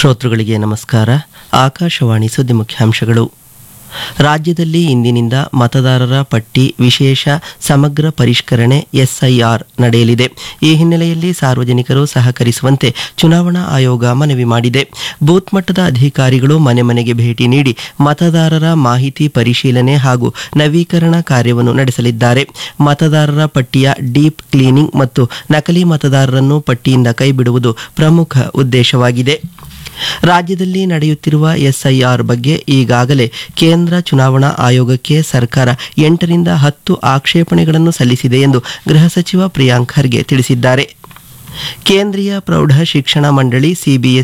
ಶ್ರೋತೃಗಳಿಗೆ ನಮಸ್ಕಾರ ಆಕಾಶವಾಣಿ ಸುದ್ದಿ ಮುಖ್ಯಾಂಶಗಳು ರಾಜ್ಯದಲ್ಲಿ ಇಂದಿನಿಂದ ಮತದಾರರ ಪಟ್ಟಿ ವಿಶೇಷ ಸಮಗ್ರ ಪರಿಷ್ಕರಣೆ ಎಸ್ಐಆರ್ ನಡೆಯಲಿದೆ ಈ ಹಿನ್ನೆಲೆಯಲ್ಲಿ ಸಾರ್ವಜನಿಕರು ಸಹಕರಿಸುವಂತೆ ಚುನಾವಣಾ ಆಯೋಗ ಮನವಿ ಮಾಡಿದೆ ಬೂತ್ ಮಟ್ಟದ ಅಧಿಕಾರಿಗಳು ಮನೆ ಮನೆಗೆ ಭೇಟಿ ನೀಡಿ ಮತದಾರರ ಮಾಹಿತಿ ಪರಿಶೀಲನೆ ಹಾಗೂ ನವೀಕರಣ ಕಾರ್ಯವನ್ನು ನಡೆಸಲಿದ್ದಾರೆ ಮತದಾರರ ಪಟ್ಟಿಯ ಡೀಪ್ ಕ್ಲೀನಿಂಗ್ ಮತ್ತು ನಕಲಿ ಮತದಾರರನ್ನು ಪಟ್ಟಿಯಿಂದ ಕೈಬಿಡುವುದು ಪ್ರಮುಖ ಉದ್ದೇಶವಾಗಿದೆ ರಾಜ್ಯದಲ್ಲಿ ನಡೆಯುತ್ತಿರುವ ಎಸ್ಐಆರ್ ಬಗ್ಗೆ ಈಗಾಗಲೇ ಕೇಂದ್ರ ಚುನಾವಣಾ ಆಯೋಗಕ್ಕೆ ಸರ್ಕಾರ ಎಂಟರಿಂದ ಹತ್ತು ಆಕ್ಷೇಪಣೆಗಳನ್ನು ಸಲ್ಲಿಸಿದೆ ಎಂದು ಗೃಹ ಸಚಿವ ಪ್ರಿಯಾಂಕ್ ಖರ್ಗೆ ತಿಳಿಸಿದ್ದಾರೆ ಕೇಂದ್ರೀಯ ಪ್ರೌಢ ಶಿಕ್ಷಣ ಮಂಡಳಿ ಸಿಬಿಎಸ್